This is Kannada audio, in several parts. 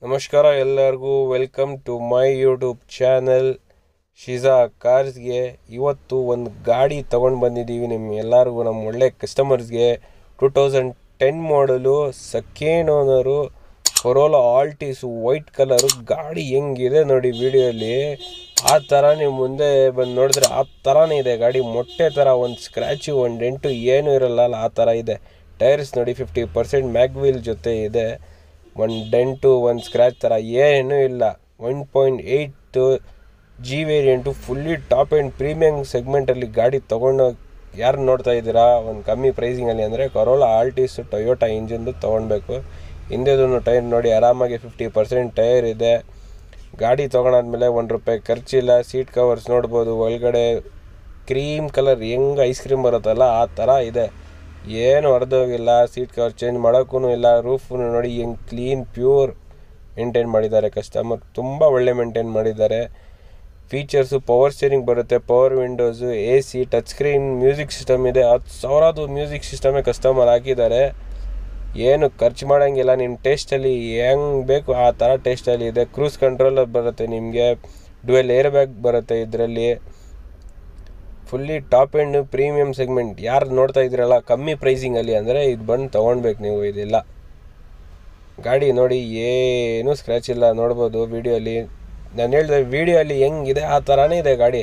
ನಮಸ್ಕಾರ ಎಲ್ಲರಿಗೂ welcome to my YouTube channel Shija ಕಾರ್ಸ್ಗೆ ಇವತ್ತು ಒಂದು ಗಾಡಿ ತೊಗೊಂಡು ಬಂದಿದ್ದೀವಿ ನಿಮ್ಮ ಎಲ್ಲರಿಗೂ ನಮ್ಮ ಒಳ್ಳೆ ಕಸ್ಟಮರ್ಸ್ಗೆ ಟೂ ತೌಸಂಡ್ ಟೆನ್ ಮಾಡಲು second owner Corolla Altis white colour ಗಾಡಿ ಹೆಂಗಿದೆ ನೋಡಿ ವಿಡಿಯೋಲಿ ಆ ಥರ ನೀವು ಮುಂದೆ ಬಂದು ನೋಡಿದ್ರೆ ಆ ಥರನೇ ಇದೆ ಗಾಡಿ ಮೊಟ್ಟೆ ಥರ ಒಂದು ಸ್ಕ್ರ್ಯಾಚು ಒಂದು ಡೆಂಟು ಏನೂ ಇರಲ್ಲ ಅಲ್ಲ ಆ ಥರ ಇದೆ ಟೈರ್ಸ್ ನೋಡಿ ಫಿಫ್ಟಿ ಪರ್ಸೆಂಟ್ ಮ್ಯಾಗ್ವೀಲ್ ಜೊತೆ ಇದೆ ಒಂದು ಡೆಂಟು ಒಂದು ಸ್ಕ್ರ್ಯಾಚ್ ಥರ ಏನೂ ಇಲ್ಲ one point eight G variant fully top end premium ಸೆಗ್ಮೆಂಟಲ್ಲಿ ಗಾಡಿ ತೊಗೊಂಡು ಯಾರು ನೋಡ್ತಾ ಇದ್ದೀರಾ ಒಂದು ಕಮ್ಮಿ ಪ್ರೈಸಿಂಗಲ್ಲಿ ಅಂದರೆ ಕರೋಲಾ ಆಲ್ಟಿಸ್ ಟೊಯೋಟಾ ಇಂಜಿನ್ದು ತೊಗೊಳ್ಬೇಕು ಹಿಂದೆದೂ ಟೈರ್ ನೋಡಿ ಆರಾಮಾಗಿ ಫಿಫ್ಟಿ ಪರ್ಸೆಂಟ್ ಟೈರ್ ಇದೆ ಗಾಡಿ ತೊಗೊಂಡಾದ್ಮೇಲೆ ಒಂದು ರೂಪಾಯಿ ಖರ್ಚಿಲ್ಲ ಸೀಟ್ ಕವರ್ಸ್ ನೋಡ್ಬೋದು ಒಳಗಡೆ ಕ್ರೀಮ್ ಕಲರ್ ಹೆಂಗೆ ಐಸ್ ಕ್ರೀಮ್ ಬರುತ್ತಲ್ಲ ಆ ಥರ ಇದೆ ಏನು ಹೊಡೆದೋಗಿಲ್ಲ ಸೀಟ್ ಕವರ್ ಚೇಂಜ್ ಮಾಡೋಕ್ಕೂ ಇಲ್ಲ ರೂಫು ನೋಡಿ ಹೆಂಗೆ ಕ್ಲೀನ್ ಪ್ಯೂರ್ ಮೇಂಟೈನ್ ಮಾಡಿದ್ದಾರೆ ಕಸ್ಟಮರ್ ತುಂಬ ಒಳ್ಳೆ ಮೇಂಟೈನ್ ಮಾಡಿದ್ದಾರೆ ಫೀಚರ್ಸು ಪವರ್ ಸ್ಟೇರಿಂಗ್ ಬರುತ್ತೆ power windows A C touch screen music system ಇದೆ ಹತ್ತು ಸಾವಿರದ್ದು ಮ್ಯೂಸಿಕ್ ಸಿಸ್ಟಮೇ ಕಸ್ಟಮರ್ ಹಾಕಿದ್ದಾರೆ ಏನು ಖರ್ಚು ಮಾಡೋಂಗಿಲ್ಲ ನಿಮ್ಮ ಟೇಸ್ಟಲ್ಲಿ ಹೆಂಗೆ ಬೇಕು ಆ ಥರ ಟೇಸ್ಟಲ್ಲಿ ಇದೆ ಕ್ರೂಸ್ ಕಂಟ್ರೋಲ್ ಬರುತ್ತೆ ನಿಮಗೆ ಡುವೆಲ್ ಏರ್ ಬ್ಯಾಗ್ ಬರುತ್ತೆ ಇದರಲ್ಲಿ fully top end premium segment ಯಾರು ನೋಡ್ತಾ ಇದ್ದೀರಲ್ಲ ಕಮ್ಮಿ ಪ್ರೈಸಿಂಗಲ್ಲಿ ಅಂದರೆ ಇದು ಬಂದು ತೊಗೊಳ್ಬೇಕು ನೀವು ಇದೆಲ್ಲ ಗಾಡಿ ನೋಡಿ ಏನೂ ಸ್ಕ್ರ್ಯಾಚ್ ಇಲ್ಲ ನೋಡ್ಬೋದು ವಿಡಿಯೋಲಿ ನಾನು ಹೇಳಿದೆ ವಿಡಿಯೋಲಿ ಹೆಂಗಿದೆ ಆ ಥರನೇ ಇದೆ ಗಾಡಿ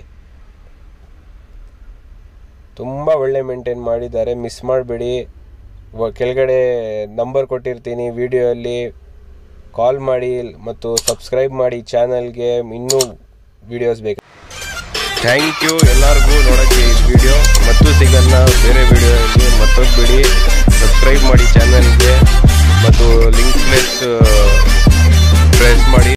ತುಂಬ ಒಳ್ಳೆ ಮೇಂಟೈನ್ ಮಾಡಿದ್ದಾರೆ ಮಿಸ್ ಮಾಡಬೇಡಿ ಕೆಳಗಡೆ ನಂಬರ್ ಕೊಟ್ಟಿರ್ತೀನಿ ವಿಡಿಯೋಲ್ಲಿ ಕಾಲ್ ಮಾಡಿ ಮತ್ತು ಸಬ್ಸ್ಕ್ರೈಬ್ ಮಾಡಿ ಚಾನಲ್ಗೆ ಇನ್ನೂ ವಿಡಿಯೋಸ್ ಬೇಕು ಥ್ಯಾಂಕ್ ಯು ಎಲ್ಲರಿಗೂ ನೋಡೋಕ್ಕೆ ಈ ವಿಡಿಯೋ ಮತ್ತು ಸಿಗಲ್ಲ ಬೇರೆ ವಿಡಿಯೋಲ್ಲಿ ಮತ್ತೊಂದು ಬಿಡಿ ಸಬ್ಸ್ಕ್ರೈಬ್ ಮಾಡಿ ಚಾನಲ್ಗೆ ಮತ್ತು ಲಿಂಕ್ ಪ್ಲೇಸ್